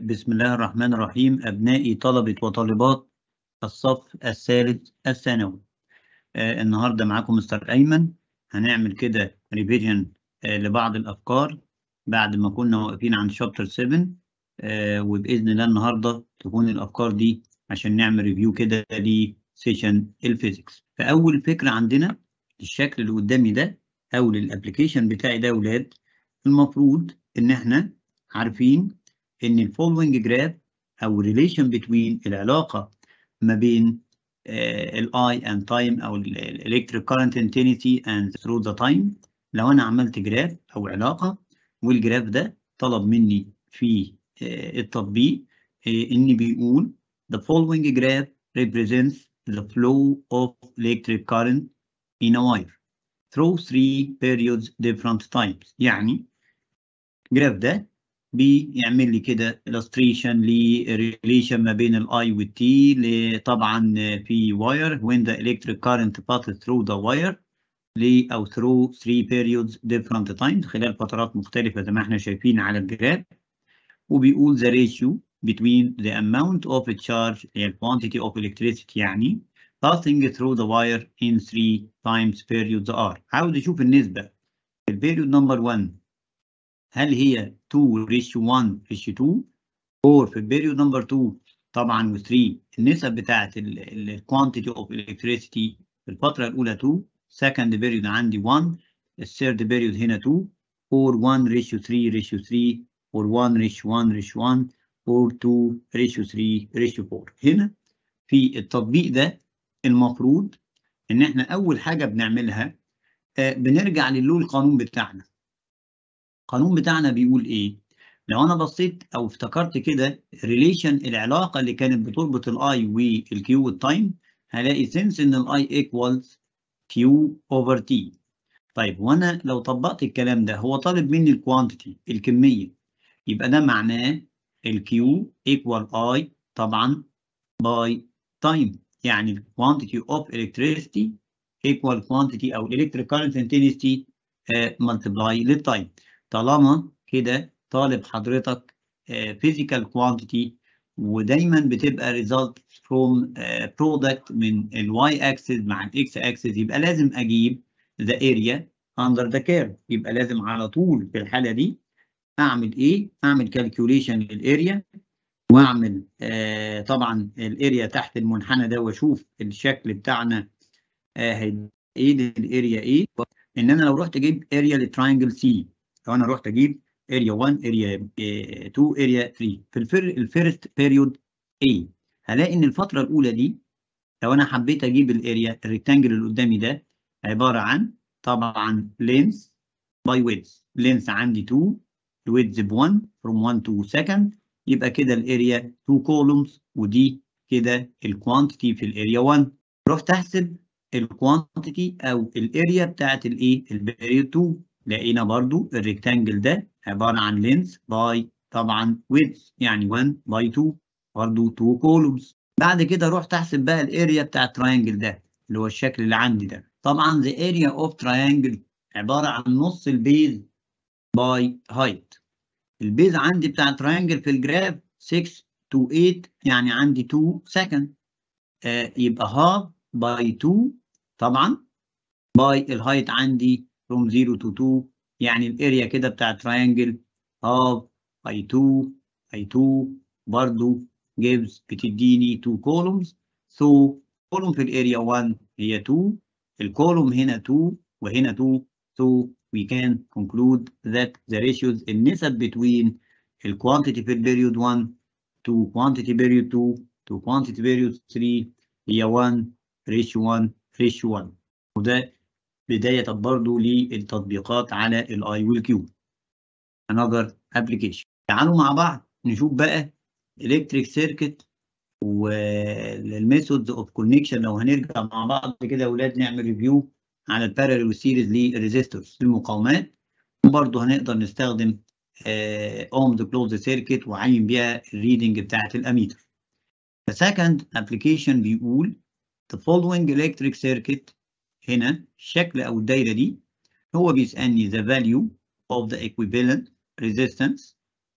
بسم الله الرحمن الرحيم أبنائي طلبة وطالبات الصف الثالث الثانوي آه النهاردة معاكم مستر أيمن هنعمل كده ريفيجن آه لبعض الأفكار بعد ما كنا واقفين عند شابتر 7 آه وبإذن الله النهاردة تكون الأفكار دي عشان نعمل ريفيو كده لسيشن الفيزيكس فأول فكرة عندنا الشكل اللي قدامي ده أو للأبليكيشن بتاعي ده يا ولاد المفروض إن إحنا عارفين ان الفولوينج جراف او ريليشن بتوين العلاقه ما بين الاي اند تايم او الالكتريك كارنت انتنسي اند ثرو ذا تايم لو انا عملت جراف او علاقه والجراف ده طلب مني في التطبيق ان بيقول the following graph represents the flow of electric current in a wire through three periods different times يعني الجراف ده بيعمل لي كده illustration لريليشن ما بين الاي والتي طبعا في واير when the electric current passes through the wire ل او through three periods different times خلال فترات مختلفة زي ما احنا شايفين على الجراف وبيقول the ratio between the amount of a charge هي quantity of electricity يعني passing through the wire in three times periods are عاوز اشوف النسبة البيريود نمبر 1 هل هي 2 ratio 1 ratio 2 or في البيريود نمبر 2 طبعا و 3 النسب بتاعت الكوانتيتي اوف الكتريسيتي في الفتره الاولى 2 second بيريود عندي 1 الثيرد بيريود هنا 2 or 1 ratio 3 ratio 3 or 1 ratio 1 ratio 1 or 2 ratio 3 ratio 4 هنا في التطبيق ده المفروض ان احنا اول حاجه بنعملها آه بنرجع للو القانون بتاعنا القانون بتاعنا بيقول ايه لو انا بصيت او افتكرت كده ريليشن العلاقه اللي كانت بتربط الاي والكيو والتايم هلاقي سنس ان الاي ايكوالز كيو اوفر تي طيب وانا لو طبقت الكلام ده هو طالب مني الكوانتيتي الكميه يبقى ده معناه الكيو ايكوال اي طبعا باي تايم يعني الكوانتيتي اوف الكتريستي ايكوال كوانتيتي او الكتريك كارنت انتنسيتي ملتبلاي للتايم طالما كده طالب حضرتك physical quantity ودايما بتبقى result from uh, product من ال y axis مع ال x axis يبقى لازم اجيب the area under the curve يبقى لازم على طول في الحالة دي اعمل ايه؟ اعمل calculation للاريا واعمل آه طبعا الاريا تحت المنحنى ده واشوف الشكل بتاعنا آه ايه الاريا ايه؟ ان انا لو رحت اجيب اريا للتراينجل سي لو انا رحت اجيب اريا 1 اريا 2 اريا 3 في الفر الفيرست بيريود A هلاقي ان الفتره الاولى دي لو انا حبيت اجيب الاريا الريكتانجل اللي قدامي ده عباره عن طبعا لينس باي ويدز لينس عندي 2 الويدز ب 1 from 1 to second يبقى كده الاريا 2 كولومز ودي كده الكوانتيتي في الاريا 1 رحت احسب الكوانتيتي او الاريا بتاعت الايه البيريود 2 لقينا برضو الريكتانجل ده عبارة عن لينس باي طبعا ويدز يعني 1 باي 2 برضو 2 كولومز بعد كده رحت احسب بقى الاريا بتاع التراينجل ده اللي هو الشكل اللي عندي ده طبعا the area of triangle عبارة عن نص البيز باي هايت البيز عندي بتاع التراينجل في الجراف 6 to 8 يعني عندي 2 سكند آه يبقى هاف باي 2 طبعا باي الهايت عندي from 0 to 2 يعني الاريا كده بتاع تراينجل half by 2 by 2 برضو gives بتديني 2 columns so column في الاريا 1 هي 2 الكولوم هنا 2 وهنا 2 so we can conclude that the ratios النسب between ال quantity في البيريود 1 to quantity period 2 to quantity period 3 هي 1 ratio 1 ratio 1 وده بداية برضو للتطبيقات على الاي والكيو another application تعالوا مع بعض نشوف بقى electric circuit والميثودز اوف كونكشن لو هنرجع مع بعض كده يا اولاد نعمل ريفيو على البارallel والسيريز للريزيستورز المقاومات وبرضه هنقدر نستخدم اومز كلوز سيركت وعين بيها الريدنج بتاعت الاميتر. The second application بيقول the following electric circuit هنا الشكل او الدايره دي هو بيسالني the value of the equivalent resistance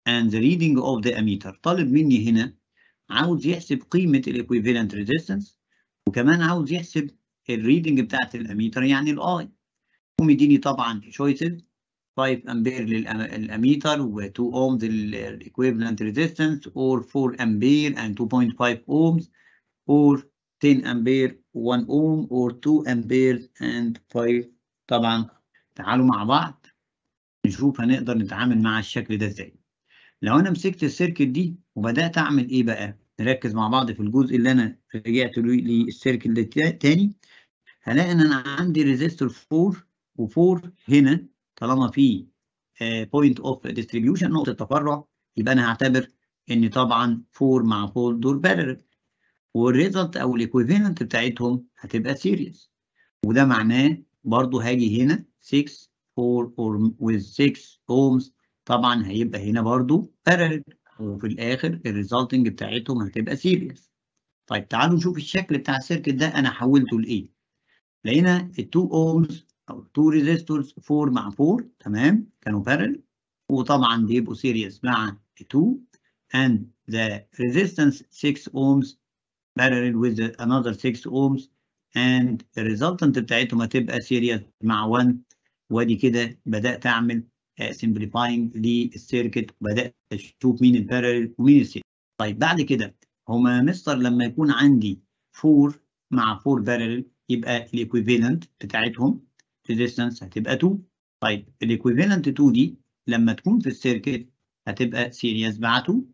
and the reading of the ammeter طالب مني هنا عاوز يحسب قيمة الايكويفالنت ريزيستنس وكمان عاوز يحسب الريدنج بتاعت الاميتر يعني الاي ومديني طبعا choices 5 امبير للاميتر و2 اومز الايكويفالنت ريزيستنس or 4 امبير and 2.5 ohms or 10 امبير 1 ohm or 2 امبير and 5 طبعا تعالوا مع بعض نشوف هنقدر نتعامل مع الشكل ده ازاي لو انا مسكت السيركت دي وبدات اعمل ايه بقى نركز مع بعض في الجزء اللي انا رجعت له للسيركت ده تاني هلاقي ان انا عندي ريزيستور 4 و4 هنا طالما في بوينت اوف ديستريبيوشن نقطه تفرع يبقى انا هعتبر ان طبعا 4 مع 4 دول بارل والريزلت او الايكويفالنت بتاعتهم هتبقى سيريس وده معناه برضو هاجي هنا 6 4 or with 6 ohms طبعا هيبقى هنا برضو parallel وفي الاخر الريزلتنج بتاعتهم هتبقى سيريس طيب تعالوا نشوف الشكل بتاع السيركت ده انا حولته لايه لقينا ال 2 ohms او 2 ريزيستورز 4 مع 4 تمام كانوا parallel وطبعا بيبقوا سيريس مع 2 and the resistance 6 ohms parallel with another 6 ohms and the resultant بتاعتهم هتبقى سيريس مع 1 وادي كده بدات اعمل سمبليفاينج للسيركت وبدات اشوف مين البارل ومين السيريس طيب بعد كده هما مستر لما يكون عندي 4 مع 4 بارل يبقى الايكويفالنت بتاعتهم ريزيستنس هتبقى 2 طيب الايكويفالنت 2 دي لما تكون في السيركت هتبقى سيريس مع 2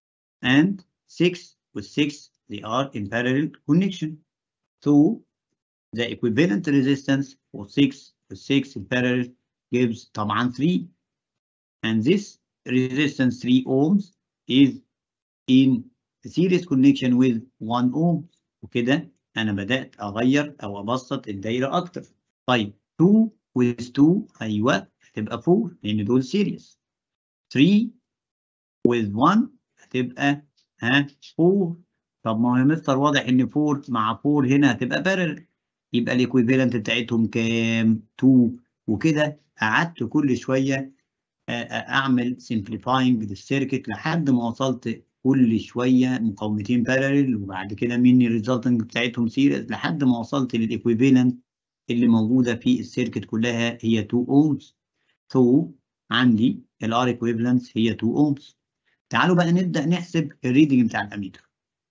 and 6 with 6 they are in parallel connection so the equivalent resistance for 6 with 6 in parallel gives طبعا 3 and this resistance 3 ohms is in series connection with 1 ohm وكده انا بدات اغير او ابسط الدايره اكتر طيب 2 with 2 ايوه هتبقى 4 لان دول سيريس 3 with 1 هتبقى ها 4 طب ما هو يا مستر واضح ان 4 مع 4 هنا هتبقى بارل يبقى الايكويفالنت بتاعتهم كام 2 وكده قعدت كل شويه اعمل سمبليفاينج للسيركت لحد ما وصلت كل شويه مقاومتين بارل وبعد كده مني الريزلتنج بتاعتهم سيريس لحد ما وصلت للايكويفالنت اللي موجوده في السيركت كلها هي 2 اومز سو عندي الار ايكويفالنس هي 2 اومز تعالوا بقى نبدا نحسب الريدنج بتاع الاميتر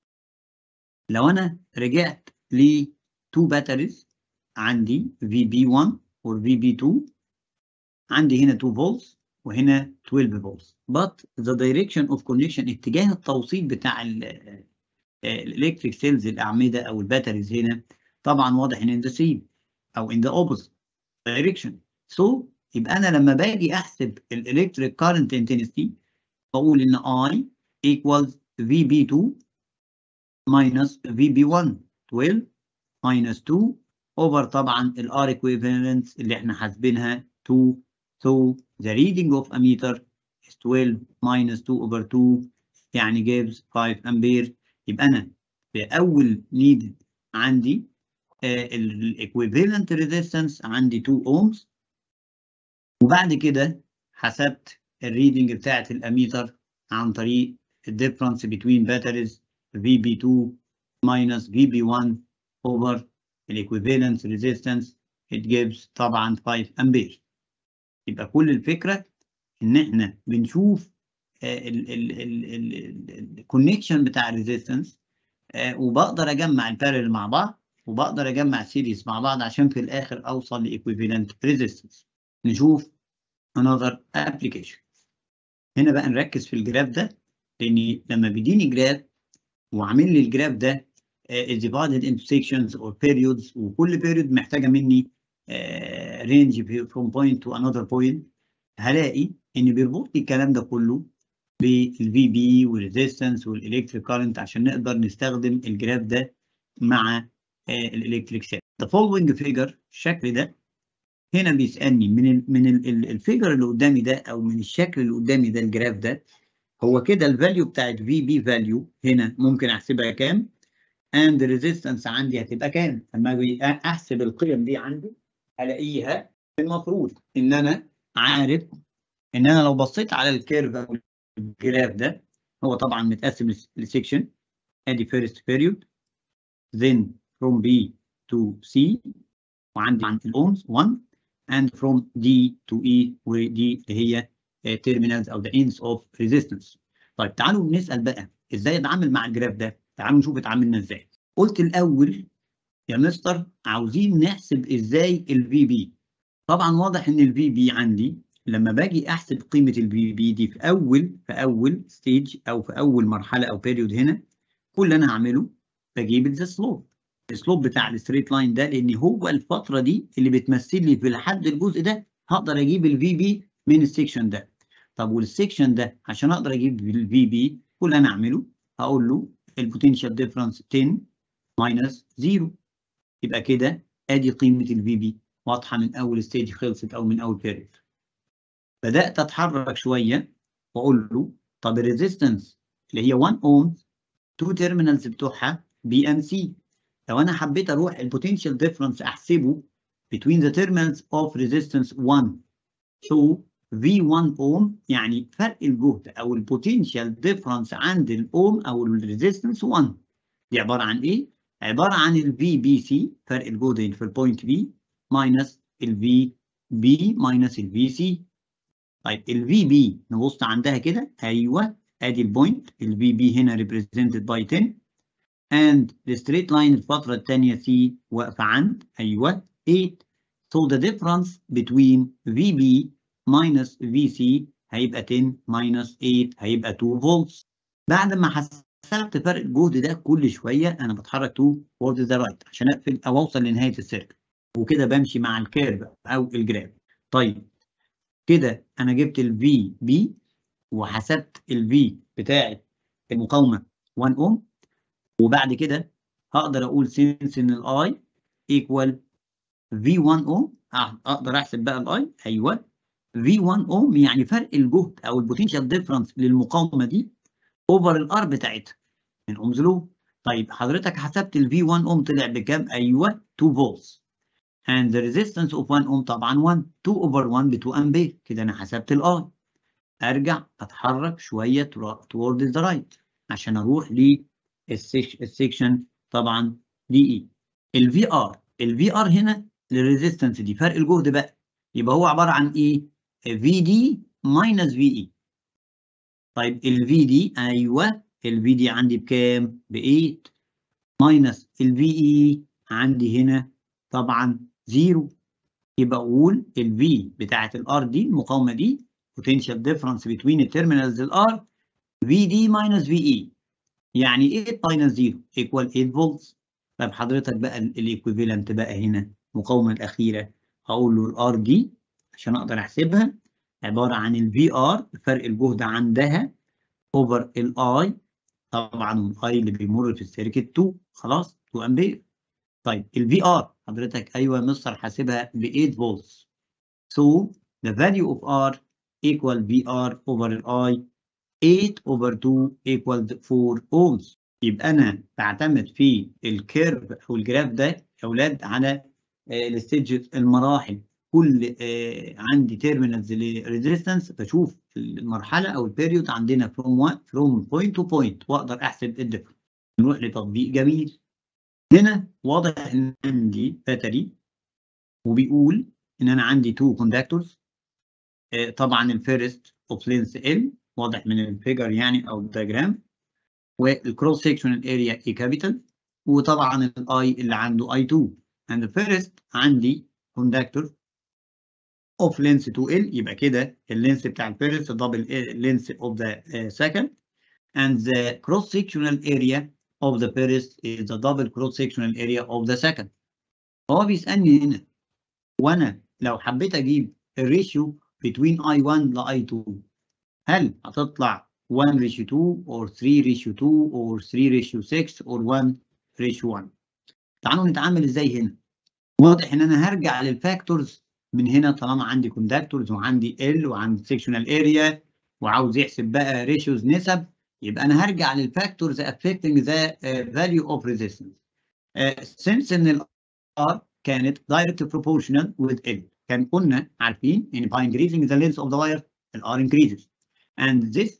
لو انا رجعت ل 2 باتريز عندي في بي 1 or في بي 2 عندي هنا 2 فولتس وهنا 12 فولتس but the direction of connection اتجاه التوصيل بتاع الالكتريك سيلز الاعمده او الباتريز هنا طبعا واضح ان the same او in the opposite direction so يبقى انا لما باجي احسب الالكتريك كارنت انتنسيتي بقول ان I equals VB2 minus VB1 12 minus 2 over طبعا ال R equivalence اللي احنا حاسبينها 2 so the reading of ammeter is 12 minus 2 over 2 يعني gives 5 امبير يبقى انا في اول نيد عندي الايكويفالنت ريزيستنس عندي 2 ohms وبعد كده حسبت الريدنج بتاعت الاميتر عن طريق الديفرنس between batteries VB2 minus VB1 over equivalence resistance it gives طبعا 5 امبير يبقى كل الفكره ان احنا بنشوف الكونكشن بتاع الريزيستنس وبقدر اجمع البارل مع بعض وبقدر اجمع سيريز مع بعض عشان في الاخر اوصل لايكويفالنت ريزيستنس نشوف another application هنا بقى نركز في الجراف ده لان لما بيديني جراف وعامل لي الجراف ده is divided into sections or periods وكل period محتاجه مني range from point to another point هلاقي ان بيربط لي الكلام ده كله بالفي بي والريزيستنس والالكتريك كارنت عشان نقدر نستخدم الجراف ده مع الالكتريك سيل. The following figure الشكل ده هنا بيسالني من ال من الفيجر اللي قدامي ده او من الشكل اللي قدامي ده الجراف ده هو كده الفاليو بتاعت في بي فاليو هنا ممكن احسبها كام and resistance عندي هتبقى كام لما اجي احسب القيم دي عندي الاقيها المفروض ان انا عارف ان انا لو بصيت على الكيرف او الجراف ده هو طبعا متقسم لسيكشن ادي first period then from B to C وعندي عند الاومز 1 and from D to E ودي اللي هي terminals او the ends of resistance طيب تعالوا نسال بقى ازاي اتعامل مع الجراف ده تعالوا نشوف اتعاملنا ازاي قلت الاول يا مستر عاوزين نحسب ازاي الفي بي طبعا واضح ان الفي بي عندي لما باجي احسب قيمه الفي بي دي في اول في اول ستيج او في اول مرحله او بيريود هنا كل اللي انا هعمله بجيب السلوب السلوب بتاع الستريت لاين ده لان هو الفتره دي اللي بتمثل لي في لحد الجزء ده هقدر اجيب الفي بي من السكشن ده طب والسكشن ده عشان اقدر اجيب الفي بي كل اللي انا اعمله هقول له البوتنشال ديفرنس 10 ماينس 0 يبقى كده ادي قيمه الفي بي واضحه من اول ستيج خلصت او من اول بيريود بدات اتحرك شويه واقول له طب الريزيستنس اللي هي 1 اوم تو تيرمينالز بتوعها بي ام سي لو انا حبيت اروح البوتنشال ديفرنس احسبه between the terminals of resistance 1 to V1 اوم يعني فرق الجهد او البوتنشال ديفرنس عند الاوم او الريزيستنس 1 دي عباره عن ايه؟ عباره عن الفي بي سي فرق الجهد في البوينت بي ماينس الفي بي ماينس الفي سي طيب الفي بي نبص عندها كده ايوه ادي البوينت الفي بي هنا represented by 10 and the straight line الفترة الثانية سي واقفة عند أيوه 8 so the difference between VB minus VC هيبقى 10 minus 8 هيبقى 2 volts بعد ما حسبت فرق الجهد ده كل شوية أنا بتحرك towards the right عشان أقفل أو أوصل لنهاية السيركل وكده بمشي مع الكيرف أو الجراف طيب كده أنا جبت ال VB وحسبت ال V بتاعة المقاومة 1 أوم وبعد كده هقدر اقول سينس ان الاي ايكوال في 1 اوم اقدر احسب بقى الاي ايوه في 1 اوم يعني فرق الجهد او البوتنشال ديفرنس للمقاومه دي اوفر الار بتاعتها من اومز لو طيب حضرتك حسبت الفي 1 اوم طلع بكام ايوه 2 فولتس and the resistance of 1 اوم طبعا 1 2 اوفر 1 ب 2 امبير كده انا حسبت الاي ارجع اتحرك شويه toward the right عشان اروح ل السكشن طبعا دي اي الفي ار الفي ار هنا للريزيستنس دي فرق الجهد بقى يبقى هو عباره عن ايه في دي ماينس في اي طيب الفي دي ايوه الفي دي عندي بكام ب 8 ماينس الفي اي عندي هنا طبعا زيرو يبقى اقول الفي بتاعه الار دي المقاومه دي potential difference between التيرمينالز الار في دي ماينس في اي يعني 8 ماينس 0 ايكوال 8 فولتس طب حضرتك بقى الايكويفالنت بقى هنا المقاومه الاخيره هقول له الار دي عشان اقدر احسبها عباره عن الفي ار فرق الجهد عندها اوفر الاي طبعا الاي اللي بيمر في السيركت 2 خلاص 2 امبير طيب الفي ار حضرتك ايوه مستر حاسبها ب 8 فولتس so the value of r equal VR over I 8 over 2 equals 4 ohms يبقى انا بعتمد في الكيرف او الجراف ده يا اولاد على الستيج المراحل كل عندي تيرمينالز لريزيستنس بشوف المرحله او البيريود عندنا فروم وات فروم بوينت تو بوينت واقدر احسب الديفرنس نروح لتطبيق جميل هنا واضح ان عندي باتري وبيقول ان انا عندي تو كوندكتورز طبعا الفيرست اوف لينس ال واضح من الفيجر يعني او الدياجرام والكروس سيكشنال اريا اي كابيتال وطبعا الاي اللي عنده اي 2 and the first عندي كوندكتور اوف لينس 2 ال يبقى كده اللينس بتاع الفيرست دبل لينس اوف ذا second and the cross sectional area of the first is the double cross sectional area of the second هو بيسألني هنا وانا لو حبيت اجيب الريشيو between I1 ل I2 هل هتطلع 1 ratio 2 or 3 ratio 2 or 3 ratio 6 or 1 ratio 1 تعالوا نتعامل ازاي هنا واضح ان انا هرجع للفاكتورز من هنا طالما عندي كوندكتورز وعندي ال وعندي سيكشنال اريا وعاوز يحسب بقى ريشيوز نسب يبقى انا هرجع للفاكتورز affecting the uh, value of resistance uh, since ان ال R كانت direct proportional with L كان قلنا عارفين ان by increasing the length of the wire ال R increases and this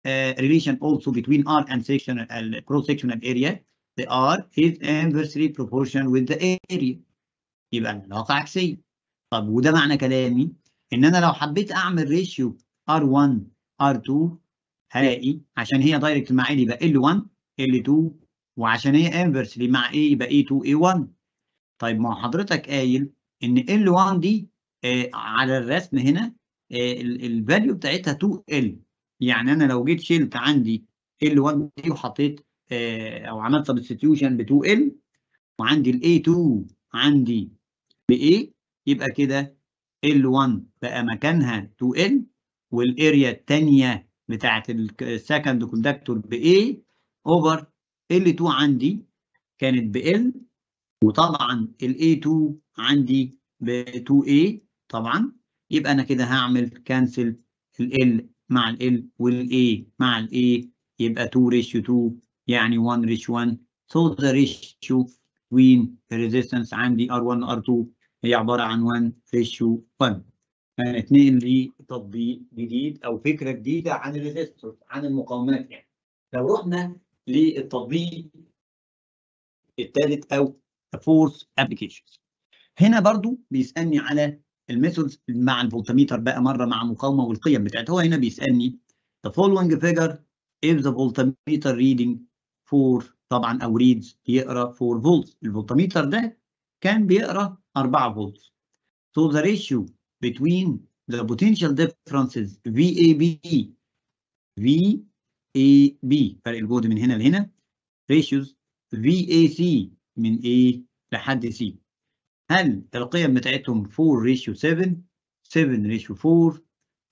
uh, relation also between R and sectional uh, cross-sectional area the R is inversely proportional with the area يبقى العلاقة عكسية طب وده معنى كلامي إن أنا لو حبيت أعمل ريشيو R1 R2 هلاقي عشان هي دايركت مع ال يبقى L1 L2 وعشان هي انفرسلي مع A يبقى A2 A1 طيب ما هو حضرتك قايل إن L1 دي آه على الرسم هنا الفاليو بتاعتها 2L يعني أنا لو جيت شلت عندي L1 دي وحطيت آه أو عملت سبستيوشن ب 2L وعندي ال A2 عندي ب A يبقى كده L1 بقى مكانها 2L والاريا الثانيه بتاعت السكند كوندكتور ب A اوفر L2 عندي كانت ب L وطبعا ال A2 عندي ب 2A طبعا يبقى انا كده هعمل كانسل ال L مع ال L وال A مع ال A يبقى 2 ريشيو 2 يعني 1 ريشيو 1 so the ratio between resistance عندي R1 R2 هي عبارة عن 1 ريشيو 1 هنتنقل لتطبيق جديد أو فكرة جديدة عن الريزيستور عن المقاومات يعني لو رحنا للتطبيق الثالث أو فورس ابلكيشنز هنا برضو بيسألني على الميثودز مع الفولتميتر بقى مرة مع مقاومة والقيم بتاعتها هو هنا بيسألني the following figure if the voltmeter reading for طبعا أو reads يقرأ 4 فولت الفولتميتر ده كان بيقرأ 4 فولت so the ratio between the potential differences VAB VAB فرق الجهد من هنا لهنا ratios VAC من A لحد C هل القيم بتاعتهم 4 ratio 7 7 ratio 4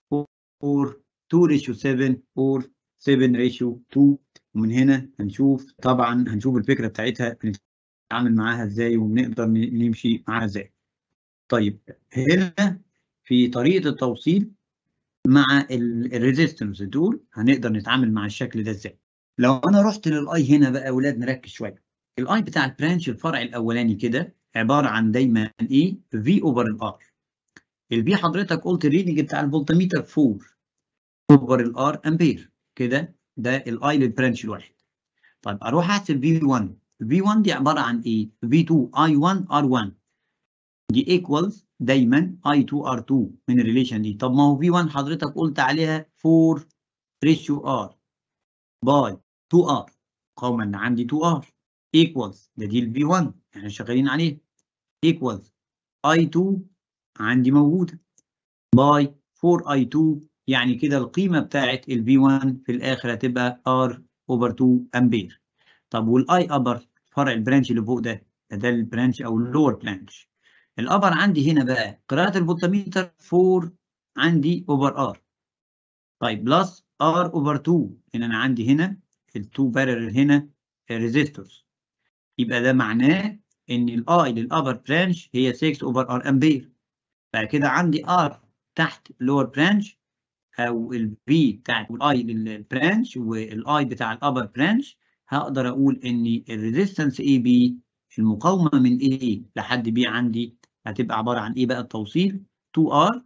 4 2 ratio 7 or 7 ratio 2 ومن هنا هنشوف طبعا هنشوف الفكرة بتاعتها بنتعامل معاها ازاي وبنقدر نمشي معاها ازاي طيب هنا في طريقة التوصيل مع الريزيستنس دول هنقدر نتعامل مع الشكل ده ازاي لو انا رحت للاي هنا بقى يا اولاد نركز شويه الاي بتاع البرانش الفرع الاولاني كده عباره عن دايما ايه في اوفر الار البي حضرتك قلت الريدنج بتاع الفولتميتر 4 اوفر الار امبير كده ده الاي للبرانش الواحد طيب اروح احسب في 1 في 1 دي عباره عن ايه في 2 اي 1 ار 1 دي ايكوالز دايما اي 2 ار 2 من الريليشن دي طب ما هو في 1 حضرتك قلت عليها 4 ريشيو ار باي 2 ار قوما ان عندي 2 ار ايكوالز ده دي الفي 1 احنا شغالين عليه ايكوالز اي 2 عندي موجوده باي 4 اي 2 يعني كده القيمه بتاعت الفي 1 في الاخر هتبقى ار اوفر 2 امبير طب والاي ابر فرع البرانش اللي فوق ده ده البرانش او اللور برانش الابر عندي هنا بقى قراءه الفولتميتر 4 عندي اوفر ار طيب بلس ار اوفر 2 لان انا عندي هنا ال2 بارل هنا ريزيستورز يبقى ده معناه ان الاي للابر برانش هي 6 اوفر ار امبير بعد كده عندي ار تحت اللور برانش او الفي بتاعت الاي للبرانش والاي بتاع الابر برانش هقدر اقول ان الريزيستنس اي بي المقاومه من A لحد B عندي هتبقى عباره عن ايه بقى التوصيل 2R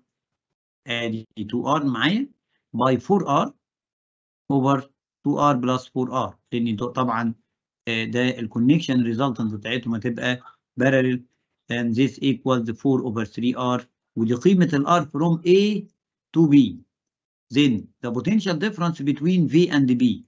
ادي 2R معايا باي 4R اوفر 2R بلس 4R لان طبعا ده الكونكشن ريزلتنت بتاعتهم هتبقى parallel and this equals 4 over 3R ودي قيمه الR from A to B then the potential difference between V and B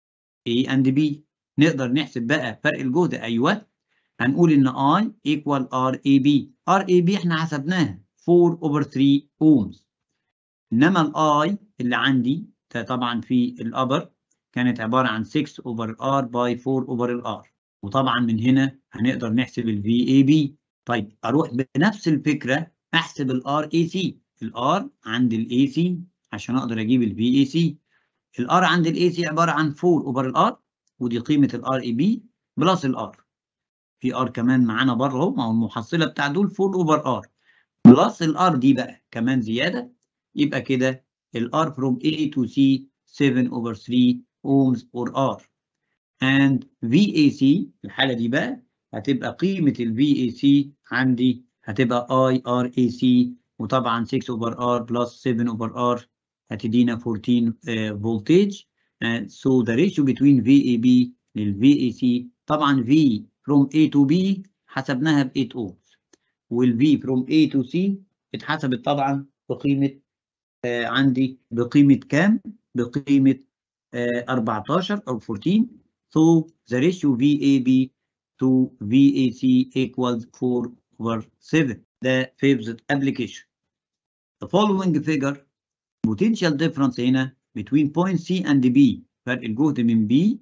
A and B نقدر نحسب بقى فرق الجهد ايوه هنقول ان I equal RAB RAB احنا حسبناها 4 over 3 ohms انما الاي اللي عندي ده طبعا في الابر كانت عباره عن 6 over R by 4 over الار وطبعا من هنا هنقدر نحسب ال VAB طيب اروح بنفس الفكره احسب الار اي سي الار عند الاي سي عشان اقدر اجيب الفي اي سي الار عند الاي سي عباره عن 4 اوفر الار ودي قيمه الار اي بي بلس الار في ار كمان معانا بره اهو ما هو المحصله بتاع دول 4 اوفر ار بلس الار دي بقى كمان زياده يبقى كده الار from A to C 7 over 3 ohms or R and VAC الحاله دي بقى هتبقى قيمه ال VAC عندي هتبقى IRAC وطبعا 6 over R plus 7 over R هتدينا 14 فولتج Uh, so the ratio between VAB لل VAC طبعا V from A to B حسبناها ب 8 ohms وال V from A to C اتحسبت طبعا بقيمة آه عندي بقيمة كام؟ بقيمة آه 14 أو 14 so the ratio VAB to VAC equals 4 over 7 ده fifth application the following figure potential difference هنا between point C and B فرق الجهد من B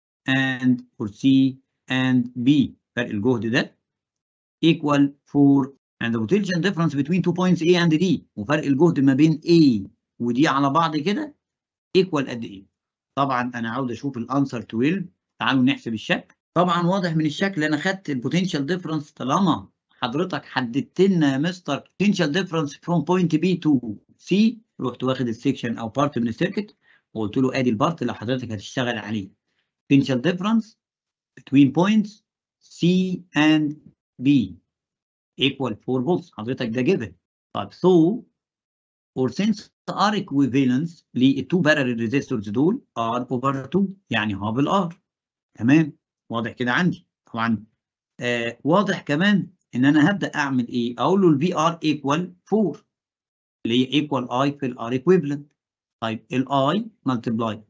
and or C and B فرق الجهد ده equal 4 and the potential difference between two points A and D وفرق الجهد ما بين A و D على بعض كده equal قد ايه؟ طبعا انا عاوز اشوف الانسر 12 تعالوا نحسب الشكل طبعا واضح من الشكل انا خدت البوتنشال ديفرنس طالما حضرتك حددت لنا يا مستر potential difference from point B to C رحت واخد السكشن او بارت من السيركت وقلت له ادي البارت اللي حضرتك هتشتغل عليه potential difference between points C and B equal 4 volts حضرتك ده given طيب so or since R equivalence للتو parallel resistors دول R over 2 يعني هاب ال R تمام واضح كده عندي طبعا آه واضح كمان ان انا هبدا اعمل ايه اقول له الفي ار ايكوال 4 اللي هي ايكوال اي في الار ايكويفالنت طيب الاي ملتبلاي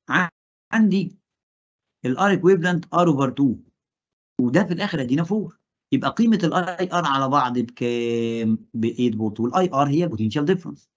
عندي الار ايكويفالنت ار اوفر 2 وده في الاخر ادينا 4 يبقى قيمه الاي ار على بعض بكام ب 8 فولت والاي ار هي البوتنشال ديفرنس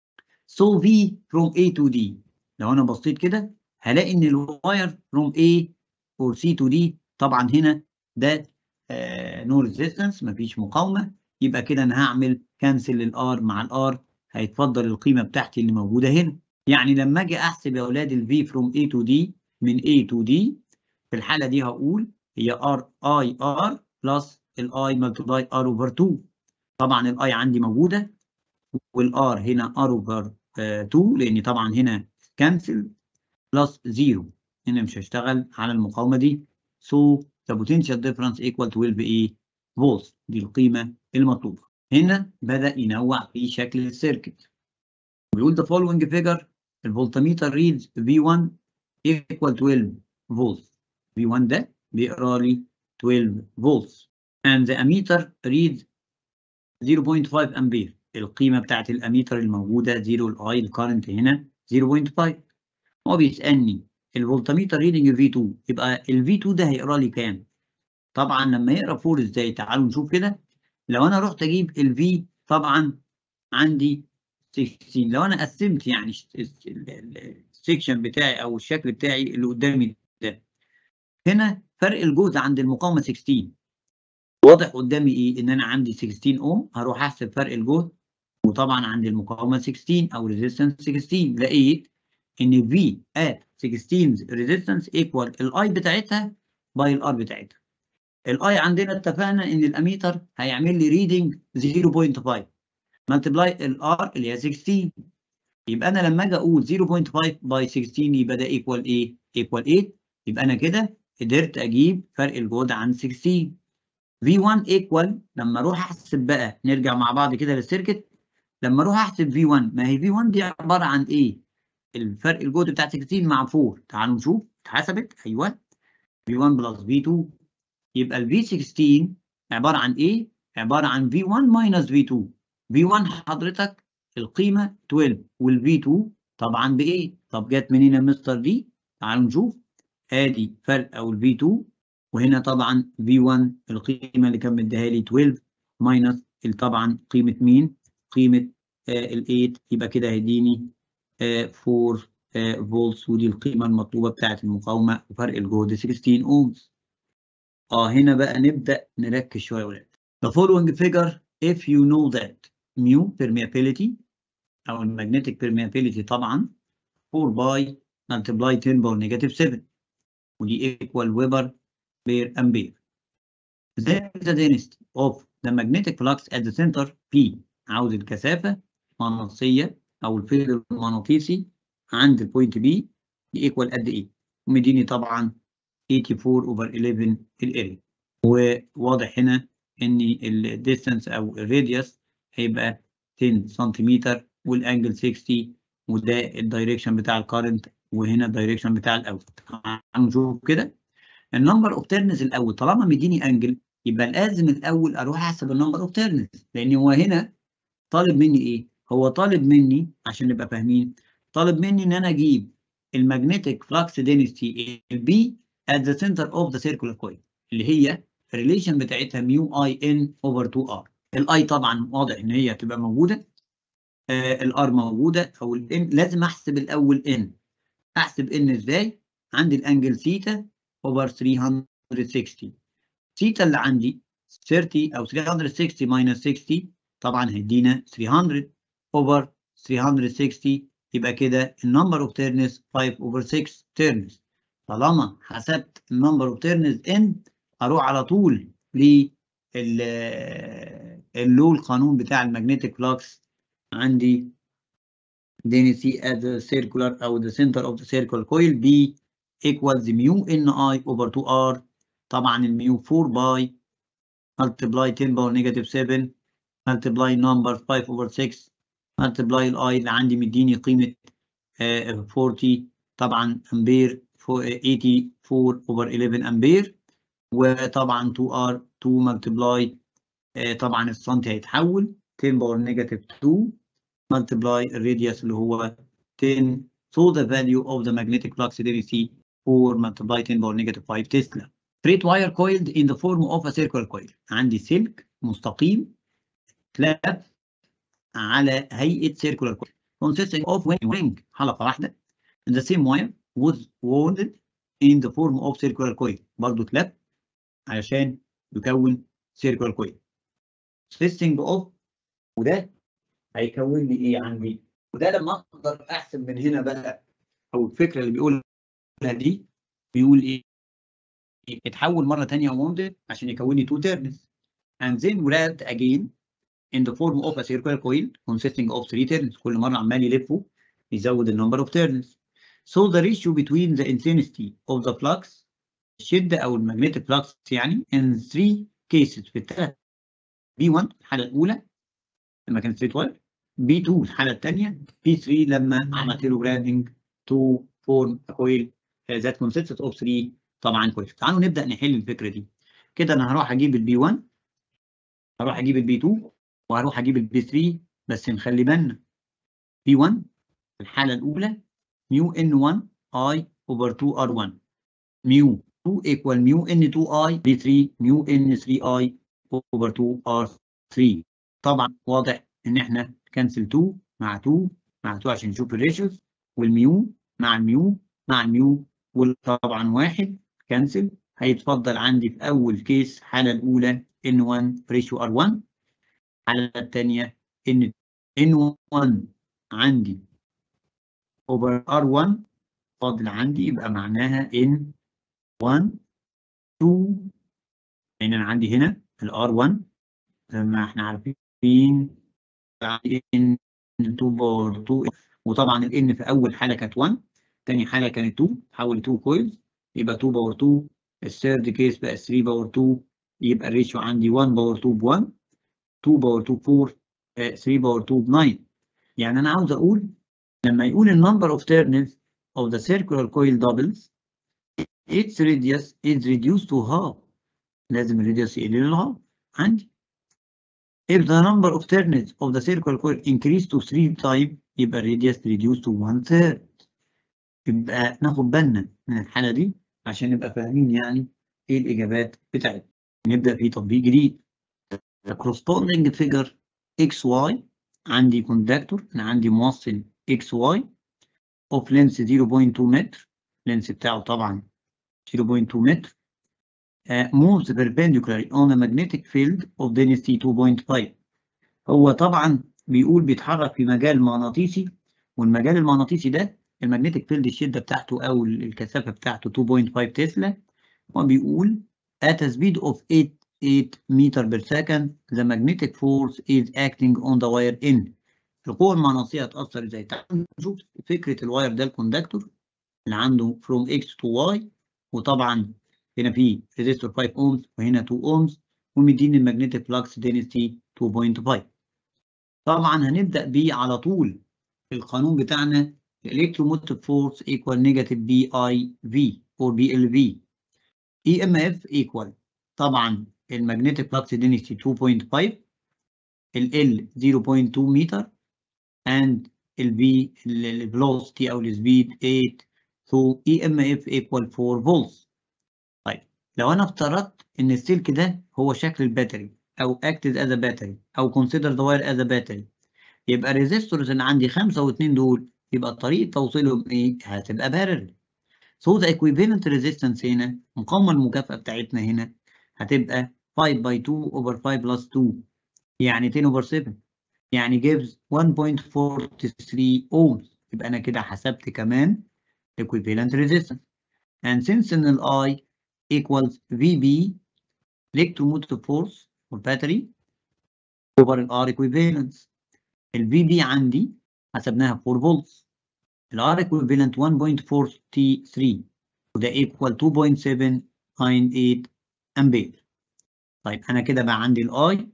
سو في فروم A to D لو انا بصيت كده هلاقي ان الواير فروم A or C to D طبعا هنا ده نو ريزيستنس مفيش مقاومه يبقى كده انا هعمل كانسل للار مع الار هيتفضل القيمه بتاعتي اللي موجوده هنا يعني لما اجي احسب يا اولاد الفي فروم A to D من A to D في الحاله دي هقول هي ار اي ار بلس الاي ملتبلاي ار اوفر 2 طبعا الاي عندي موجوده والار هنا ار اوفر 2 لان طبعا هنا كانسل بلس 0 هنا مش هشتغل على المقاومه دي so the potential difference equal 12 ايه فولت دي القيمه المطلوبه هنا بدا ينوع في شكل السيركت بيقول the following figure الفولتميتر reads V1 equal 12 فولت V1 ده بيقرا لي 12 فولت and the ammeter reads 0.5 امبير القيمه بتاعت الاميتر الموجوده 0 الاي الكارنت هنا 0.5 هو بيسالني الفولتميتر ريدنج في 2 يبقى الفي 2 ده هيقرا لي كام؟ طبعا لما يقرا 4 ازاي؟ تعالوا نشوف كده لو انا رحت اجيب الفي طبعا عندي 16 لو انا قسمت يعني السكشن بتاعي او الشكل بتاعي اللي قدامي ده هنا فرق الجهد عند المقاومه 16 واضح قدامي ايه؟ ان انا عندي 16 اوم هروح احسب فرق الجهد وطبعا عند المقاومه 16 او ريزيستنس 16 لقيت ان V at 16 resistance equal الاي بتاعتها باي الار بتاعتها. الاي عندنا اتفقنا ان الاميتر هيعمل لي ريدنج 0.5 ملتبلاي الار اللي هي 16 يبقى انا لما اجي اقول 0.5 باي 16 يبقى ده ايكوال ايه؟ ايكوال 8 يبقى انا كده قدرت اجيب فرق الجهد عن 16 V1 ايكوال لما اروح احسب بقى نرجع مع بعض كده للسيركت لما اروح احسب V1 ما هي V1 دي عباره عن ايه؟ الفرق الجهد بتاع 16 مع 4 تعالوا نشوف اتحسبت ايوه V1 بلس V2 يبقى ال V16 عباره عن ايه؟ عباره عن V1 ماينس V2 V1 حضرتك القيمه 12 وال V2 طبعا بايه؟ طب جت منين يا مستر دي؟ تعالوا نشوف ادي فرق او ال V2 وهنا طبعا V1 القيمه اللي كان مديها لي 12 ماينس طبعا قيمه مين؟ قيمه ال 8 يبقى كده هيديني 4 فولتس ودي القيمة المطلوبة بتاعة المقاومة وفرق الجهد 16 أومز. اه هنا بقى نبدأ نركز شوية يا ولاد. The following figure if you know that mu permeability أو المagnetic permeability طبعا 4 by multiply 10 power negative 7 ودي equal Weber per ampere. Then the density of the magnetic flux at the center P عاوز الكثافة مغناطيسية او الفيل المغناطيسي عند البوينت بي ايكوال قد ايه؟ ومديني طبعا 84 اوفر 11 الاريا وواضح هنا ان الديستانس او الراديوس هيبقى 10 سنتيمتر والانجل 60 وده الدايركشن بتاع الكارنت وهنا الدايركشن بتاع الاول هنشوف كده النمبر اوف تيرنز الاول طالما مديني انجل يبقى لازم الاول اروح احسب النمبر اوف تيرنز لان هو هنا طالب مني ايه هو طالب مني عشان نبقى فاهمين طالب مني ان انا اجيب المagnetic flux density البي at the center of the circular coil اللي هي الريليشن بتاعتها ميو اي ان اوفر 2 ار الاي طبعا واضح ان هي هتبقى موجوده آه الار موجوده او الان لازم احسب الاول ان احسب ان ازاي عندي الانجل ثيتا اوفر 360 ثيتا اللي عندي 30 او 360 ماينس 60 طبعا هيدينا 300 اوفر 360 يبقى كده النمبر اوف تيرنز 5 اوفر 6 تيرنز طالما حسبت النمبر اوف تيرنز ان اروح على طول ل اللو القانون بتاع المagnetic flux عندي density at the circular او the center of the circular coil B equals mu ni over 2r طبعا الميو 4 باي multiply 10 power negative 7 multiply number 5 over 6 multiply الاي اللي عندي مديني قيمة uh, 40 طبعا امبير 84 over 11 امبير وطبعا 2r 2 multiply uh, طبعا السنتي هيتحول 10 باور نيجاتيف 2 multiply الراديوس اللي هو 10 so the value of the magnetic flux density 4 multiply 10 باور نيجاتيف 5 تسلا straight wire coiled in the form of a circular coil عندي سلك مستقيم تلف على هيئة circular coil consisting of ring حلقة واحدة the same wire was wound in the form of circular coil برضه تلف علشان يكون circular coil consisting of وده هيكون لي ايه عندي وده لما اقدر احسب من هنا بقى او الفكره اللي بيقولها دي بيقول ايه اتحول مره ثانيه wounded عشان يكون لي two turns and then wrapped again in the form of a circular coil consisting of three turns كل مره عمال يلفوا يزود النمبر of turns so the ratio between the intensity of the flux الشده او المagnetic flux يعني in three cases في الثلاث B1 الحاله الاولى لما كانت ستريت واير B2 الحاله الثانيه B3 لما عملت له براندنج to form a coil that consists of 3 طبعا كويس تعالوا نبدا نحل الفكره دي كده انا هروح اجيب البي 1 هروح اجيب البي 2 وهروح اجيب البي 3 بس نخلي بالنا بي 1 الحاله الاولى ميو ان 1 اي اوفر 2 ار 1 ميو 2 ايكوال ميو ان 2 اي بي 3 ميو ان 3 اي اوفر 2 ار 3 طبعا واضح ان احنا كنسل 2 مع 2 مع 2 عشان نشوف الريشيوز والميو مع الميو مع الميو وطبعا واحد كنسل هيتفضل عندي في اول كيس الحاله الاولى ان 1 ريشيو ار 1 الحاله الثانيه ان ان 1 عندي اوفر ار 1 فاضل عندي يبقى معناها ان 1 2 يعني انا عندي هنا الار 1 زي ما احنا عارفين ان 2 باور 2 وطبعا الان في اول حاله كانت 1 ثاني حاله كانت 2 تحول 2 كويلز يبقى 2 باور 2 الثيرد كيس بقى 3 باور 2 يبقى الريشيو عندي 1 باور 2 ب 1 2 باور 2 4 3 باور 2 ب 9 يعني انا عاوز اقول لما يقول النمبر اوف turns of the circular coil doubles its radius is reduced to half لازم الراديوس يقل للهاف عندي if the number of turns of the circular coil increase to 3 times يبقى الراديوس reduced to 1 third يبقى ناخد بالنا من الحالة دي عشان نبقى فاهمين يعني ايه الإجابات بتاعتنا. نبدأ في تطبيق جديد. The corresponding figure XY عندي كوندكتور أنا عندي موصل XY of length 0.2 متر اللينس بتاعه طبعا 0.2 متر uh, moves perpendicularly on a magnetic field of density 2.5 هو طبعا بيقول بيتحرك في مجال مغناطيسي والمجال المغناطيسي ده المagnetic فيلد الشده بتاعته او الكثافه بتاعته 2.5 تسلا وبيقول at a speed of 8 8 meter per second the magnetic force is acting on the wire in القوة المغناطيسية هتأثر ازاي؟ تعالوا نشوف فكرة الواير ده الكوندكتور اللي عنده from x to y وطبعا هنا في ريزيستور 5 ohms وهنا 2 ohms ومديني المagnetic flux density 2.5 طبعا هنبدأ بيه على طول القانون بتاعنا electromotive force equal negative BIV or BLV EMF equal طبعا المagnetic flux density 2.5 ال L 0.2 متر and ال V ال velocity أو ال speed 8 so EMF equal 4 volts طيب لو أنا افترضت إن السلك ده هو شكل الباتري أو acted as a battery أو consider the wire as a battery يبقى الريزيستورز اللي عندي 5 و2 دول يبقى طريقة توصيلهم إيه؟ هتبقى parallel so the equivalent resistance هنا مقاومة المكافأة بتاعتنا هنا هتبقى 5 by 2 over 5 plus 2 يعني 10 over 7 يعني gives 1.43 ohms يبقى أنا كده حسبت كمان equivalent resistance and since إن ال I equals VB electromotive force for battery over ال R equivalence ال VB عندي حسبناها 4 volts ال R equivalent 1.43 وده equal 2.798 أمبير طيب أنا كده بقى عندي ال I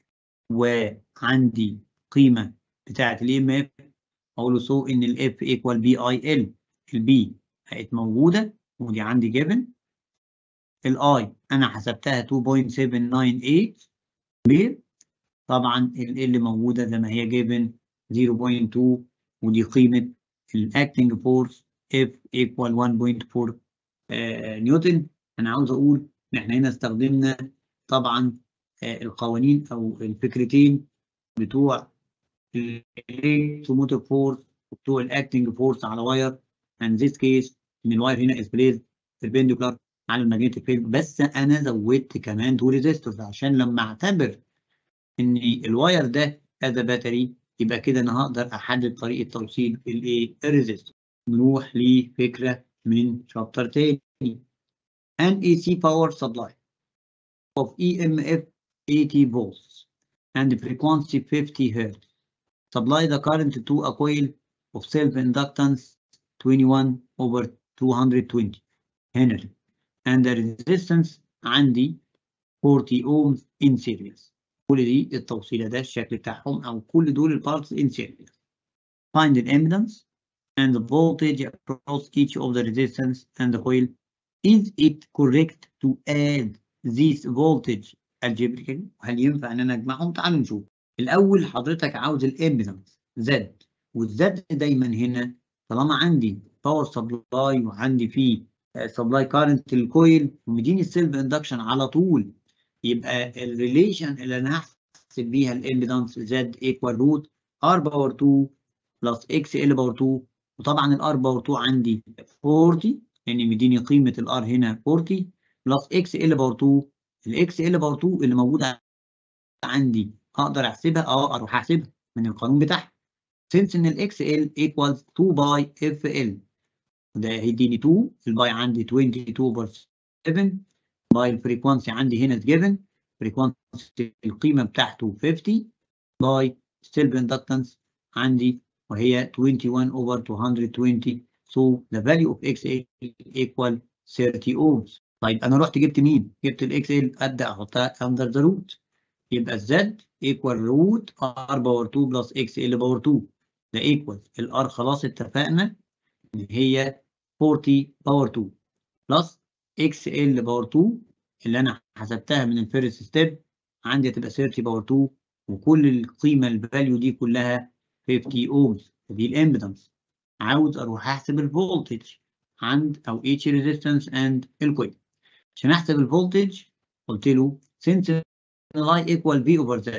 وعندي قيمة بتاعة ال EMF أقول له سو إن ال F equal BIL ال B بقت موجودة ودي عندي given ال I أنا حسبتها 2.798 أمبير طبعا ال L موجودة زي ما هي given 0.2 ودي قيمة الأكتنج فورس F equal 1.4 آه نيوتن أنا عاوز أقول إن إحنا هنا استخدمنا طبعا آه القوانين أو الفكرتين بتوع الإلكتروموتيف فورس وبتوع الأكتنج فورس على واير and this case إن الواير هنا is placed perpendicular على المagnetic فيلد بس أنا زودت كمان تو ريزيستورز عشان لما أعتبر إن الواير ده هذا باتري يبقى كده انا هقدر احدد طريقه توصيل الايه الريزيستور نروح لفكره من شابتر تاني an AC power supply of EMF 80 volts and frequency 50 hertz supply the current to a coil of self inductance 21 over 220 Henry and the resistance عندي 40 ohms in series كل دي التوصيلة ده الشكل بتاعهم أو كل دول البارتس in series. Find the impedance and the voltage across each of the resistance and the coil. Is it correct to add this voltage algebraically؟ هل ينفع إن أنا أجمعهم؟ تعالوا نشوف. الأول حضرتك عاوز الإمبيدنس Z والزد دايما هنا طالما عندي باور سبلاي وعندي فيه سبلاي كارنت الكويل ومديني السيلف اندكشن على طول يبقى الريليشن اللي انا هحسب بيها الامبيدنس زد ايكوال روت ار باور 2 بلس اكس ال باور 2 وطبعا الار باور 2 عندي 40 لان مديني قيمه الار هنا 40 بلس اكس ال باور 2 الاكس ال باور 2 اللي موجوده عندي اقدر احسبها اه اروح احسبها من القانون بتاعها since ان الاكس ال ايكوالز 2 باي اف ال ده هيديني 2 الباي عندي 22 اوفر 7 باي الفريكوانسي عندي هنا given فريكوانسي القيمة بتاعته 50 باي ستيلب اندكتنس عندي وهي 21 over 220 so the value of XL equal 30 ohms طيب أنا رحت جبت مين؟ جبت ال XL أبدأ أحطها under the root يبقى Z equal root R باور 2 plus XL باور 2 ده equal ال R خلاص اتفقنا إن هي 40 باور 2 plus XL باور 2 اللي انا حسبتها من الفيرست ستيب عندي هتبقى 30 باور 2 وكل القيمه الفاليو دي كلها 50 اومز دي الامبيدنس عاوز اروح احسب الفولتج عند او اتش ريزيستنس اند الكويل عشان احسب الفولتج قلت له since I equal V over Z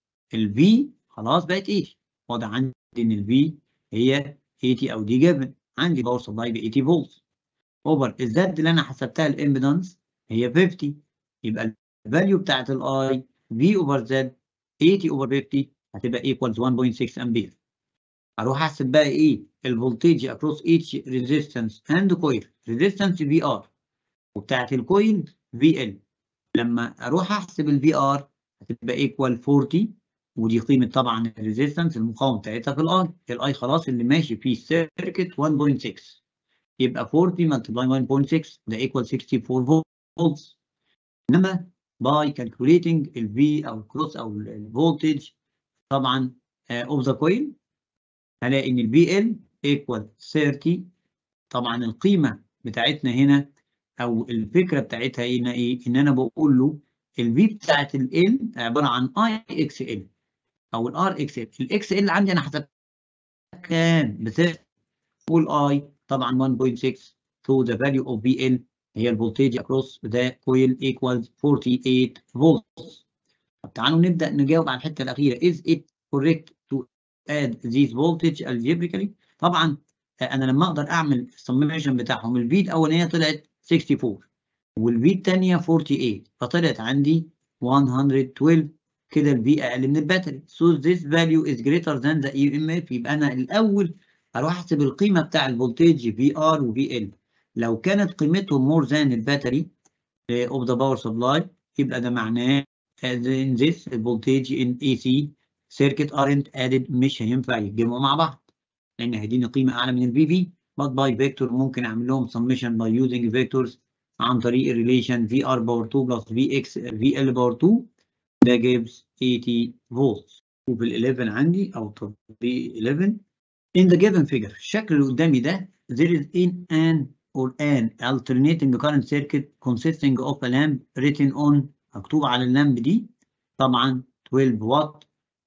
ال V خلاص بقت ايش واضح عندي ان ال V هي 80 او دي جيفن عندي باور سبلاي ب 80 فولت اوفر الزد اللي انا حسبتها الامبيدنس هي 50 يبقى الفاليو بتاعت الاي في اوفر زد 80 اوفر 50 هتبقى ايكوالز 1.6 امبير اروح احسب بقى ايه الفولتج اكروس ايتش ريزيستنس اند كويل ريزيستنس في ار وبتاعت الكويل في ال لما اروح احسب الفي ار هتبقى ايكوال 40 ودي قيمه طبعا الريزيستنس المقاومه بتاعتها في الاي الاي خلاص اللي ماشي فيه السيركت 1.6 يبقى 40 ملتبلاي 1.6 ده ايكوال 64 فولتس انما باي كالكوليتنج الفي او الكروس او الفولتج طبعا اوف ذا كويل هلاقي ان البي ال equal 30 طبعا القيمة بتاعتنا هنا أو الفكرة بتاعتها هنا إيه؟ إن أنا بقول له ال V بتاعت ال L عبارة عن I X L أو ال R X L ال X L عندي أنا حسبتها كام؟ ب وال I طبعا 1.6 so the value of VL هي الفولتج across the coil equals 48 volts طب تعالوا نبدأ نجاوب على الحتة الأخيرة is it correct to add this voltage algebraically طبعا أنا لما أقدر أعمل السميشن بتاعهم الفي الأولانية طلعت 64 والفي الثانية 48 فطلعت عندي 112 كده الفي أقل من الباتري so this value is greater than the EMF يبقى أنا الأول هروح أحسب القيمة بتاع الفولتج في ار وفي ال لو كانت قيمتهم more than الباتري of the power supply يبقى ده معناه in this voltage in AC circuit aren't added مش هينفع يتجمعوا مع بعض لأن هيديني قيمة أعلى من البي في but by vector ممكن أعمل لهم summation by using vectors عن طريق الريليشن VR باور 2 بلس VX VL باور 2 ده gives 80 volts شوف ال 11 عندي أو تطبيق 11 in the given figure الشكل اللي قدامي ده there is in an or an alternating current circuit consisting of a lamp written on مكتوب على اللامب دي طبعا 12 watt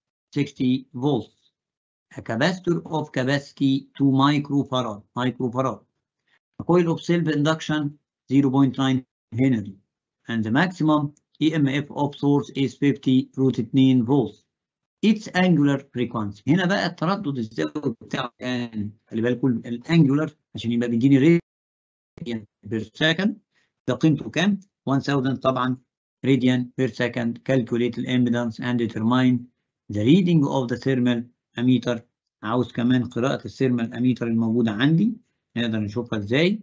60 volts a capacitor of capacity 2 microfarad microfarad a coil of self induction 0.9 Henry and the maximum EMF of source is 50 root 2 volts its angular frequency هنا بقى التردد الزاوي بتاعه كان خلي بالكم الانجولار عشان يبقى بيديني راديان بير سكند ده قيمته كام 1000 طبعا radian per second calculate the impedance and determine the reading of the thermal ammeter عاوز كمان قراءة الثيرمال اميتر الموجودة عندي نقدر نشوفها ازاي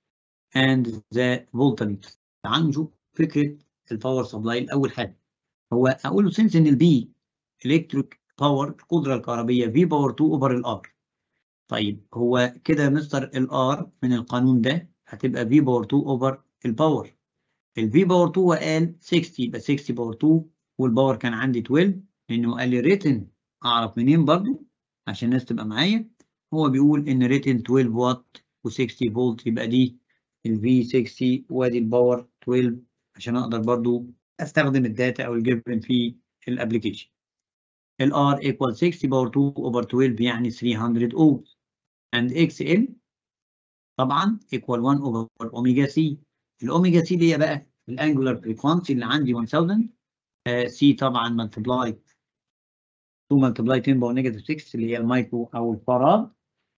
and the voltmeter تعالوا نشوف فكرة الباور سبلاي الأول حاجة هو أقول له سنس إن البي الكتريك باور القدرة الكهربية في باور 2 أوفر الآر طيب هو كده مستر الآر من القانون ده هتبقى في باور 2 أوفر الباور الفي باور 2 هو قال 60 يبقى 60 باور 2 والباور كان عندي 12 لأنه قال لي ريتن أعرف منين برضو عشان الناس تبقى معايا هو بيقول إن ريتن 12 واط و60 فولت يبقى دي الفي 60 وادي الباور 12 عشان اقدر برضو استخدم الداتا او الجيفن في الابلكيشن الار equal 60 باور 2 اوفر 12 يعني 300 اوم and XL طبعا equal 1 اوفر اوميجا سي الاوميجا سي دي بقى الانجولار فريكوانسي اللي عندي 1000 سي طبعا ملتبلاي 2 ملتبلاي 10 باور نيجاتيف 6 اللي هي المايكرو او الفاراد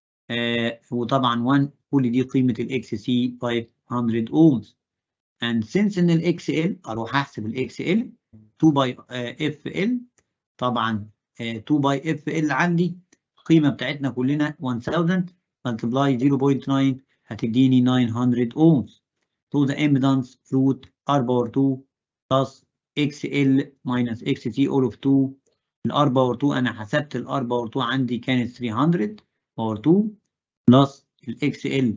آه وطبعا 1 كل دي قيمة ال XC 500 ohms and since ان ال XL اروح احسب ال XL 2 by uh, FL طبعا uh, 2 by FL عندي القيمة بتاعتنا كلنا 1000 multiply 0.9 هتديني 900 ohms so the impedance root R power 2 plus XL minus XC all of 2 ال R power 2 انا حسبت ال R power 2 عندي كانت 300 power 2 plus ال XL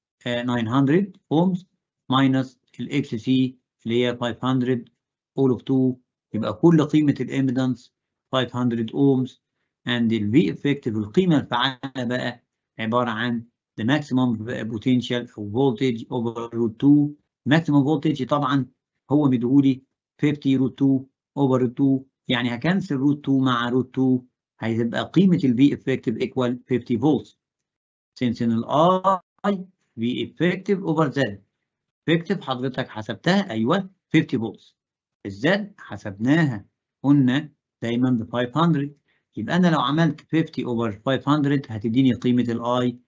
900 ohms minus ال XC اللي هي 500 all of 2 يبقى كل قيمة الإمبيدنس 500 ohms and ال V effective القيمة الفعالة بقى عبارة عن the maximum potential أو voltage over root 2 maximum voltage طبعا هو مديهولي 50 root 2 over root 2 يعني هكنسل root 2 مع root 2 هتبقى قيمة ال V effective equal 50 volts since in ال I V effective over Z effective حضرتك حسبتها أيوه 50 volts الزد حسبناها قلنا دايما ب 500 يبقى أنا لو عملت 50 over 500 هتديني قيمة ال I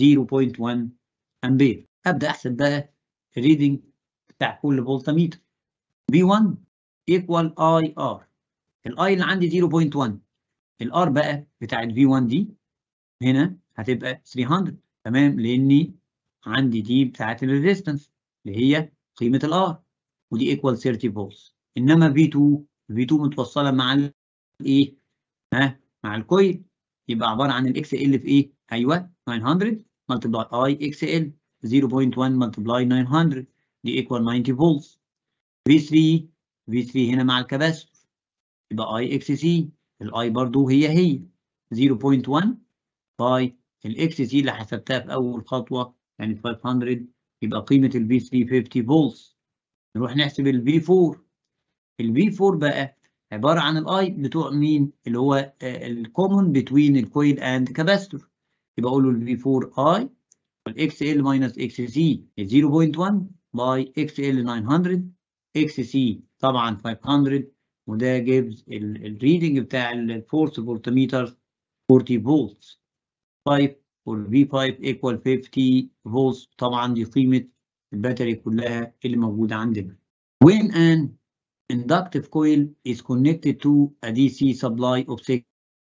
0.1 أمبير أبدأ أحسب بقى الريدنج بتاع كل فولتميتر V1 equal IR الاي اللي عندي 0.1 الار بقى بتاعت V1 دي هنا هتبقى 300 تمام لاني عندي دي بتاعت الريزيستنس اللي هي قيمه الار ودي ايكوال 30 فولت انما V2 V2 متوصله مع الايه ها مع الكويل يبقى عباره عن الاكس ال في ايه ايوه 900 ملتبلاي اي اكس ال 0.1 ملتبلاي 900 دي ايكوال 90 فولت V3 V3 هنا مع الكباستور يبقى اي اكس سي الاي برضو هي هي 0.1 باي الاكس سي اللي حسبتها في اول خطوه يعني 500 يبقى قيمه الفي 350 فولتس نروح نحسب الفي 4 الفي 4 بقى عباره عن الاي بتوع مين اللي هو الكومون بتوين الكويل اند كاباستور يبقى اقول له الفي 4 اي والاكس ال ماينس اكس سي 0.1 باي اكس ال 900 اكس سي طبعا 500 وده جيبز الريدنج بتاع الفورس فولتميتر 40 فولتس 5 والفي 5 ايكوال 50 فولتس طبعا دي قيمه الباتري كلها اللي موجوده عندنا when an inductive coil is connected to a DC supply of 6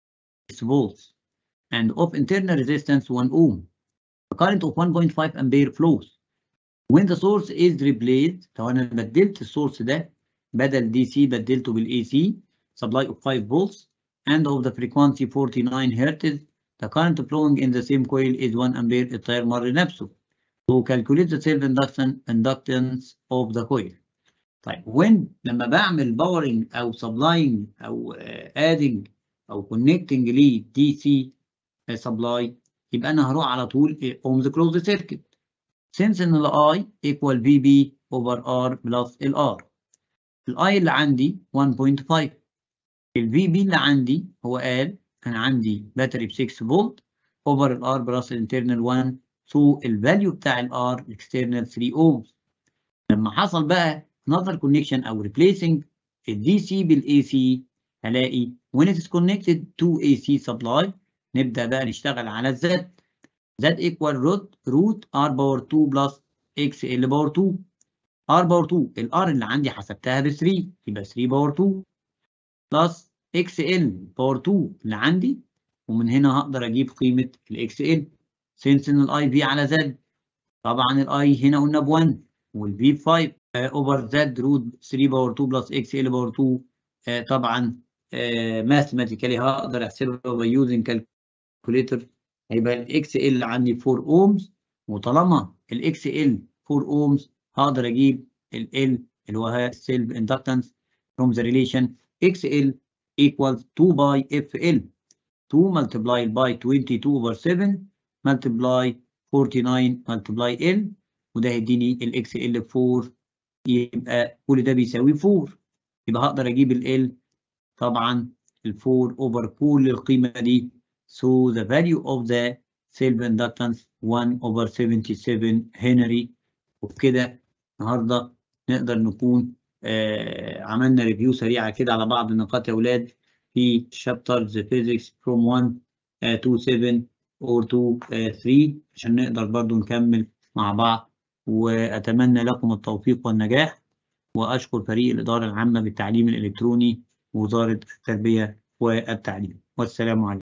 volts and of internal resistance 1 ohm a current of 1.5 ampere flows when the source is replaced لو انا بدلت السورس ده بدل DC بدلته بالاي سي supply of 5 volts and of the frequency 49 hertz the current flowing in the same coil is 1 ampere التيار مر نفسه to calculate the self inductance inductance of the coil طيب when لما بعمل باورنج او supplying او adding او connecting ل DC supply يبقى انا هروح على طول ohms closed circuit since ان ال I equal VB over R plus ال R ال I اللي عندي 1.5 ال VB اللي عندي هو قال انا عندي باتري ب 6 فولت over ال R plus internal 1 so ال value بتاع ال R external 3 ohms لما حصل بقى another connection او replacing ال DC بال AC هلاقي when it is connected to AC supply نبدأ بقى نشتغل على Z Z equal root root R باور 2 plus XL باور 2 R باور 2 ال R اللي عندي حسبتها ب 3 يبقى 3 باور 2 plus XL باور 2 اللي عندي ومن هنا هقدر اجيب قيمة ال XL since ان ال IV على Z طبعا ال I هنا قلنا ب 1 وال V ب 5 اوفر Z روت 3 باور 2 بلس XL باور 2 uh, طبعا ماثيماتيكالي uh, هقدر احسبها باي يوزنج كالكوليتر هيبقى الاكس ال عندي 4 اومز وطالما الاكس ال 4 اومز هقدر اجيب ال ال اللي هو سيلف اندكتنس from the relation XL equals 2 by FL 2 multiply by 22 over 7 multiply 49 multiply L وده هيديني ال XL 4 يبقى كل ده بيساوي 4 يبقى هقدر اجيب ال L طبعا ال 4 over كل القيمة دي So the value of the self-inductance 1 over 77 هنري وبكده النهارده نقدر نكون آه عملنا ريفيو سريعة كده على بعض النقاط يا أولاد في chapters physics from 1 uh, to 7 or to uh, 3 عشان نقدر برضو نكمل مع بعض وأتمنى لكم التوفيق والنجاح وأشكر فريق الإدارة العامة بالتعليم الإلكتروني ووزارة التربية والتعليم والسلام عليكم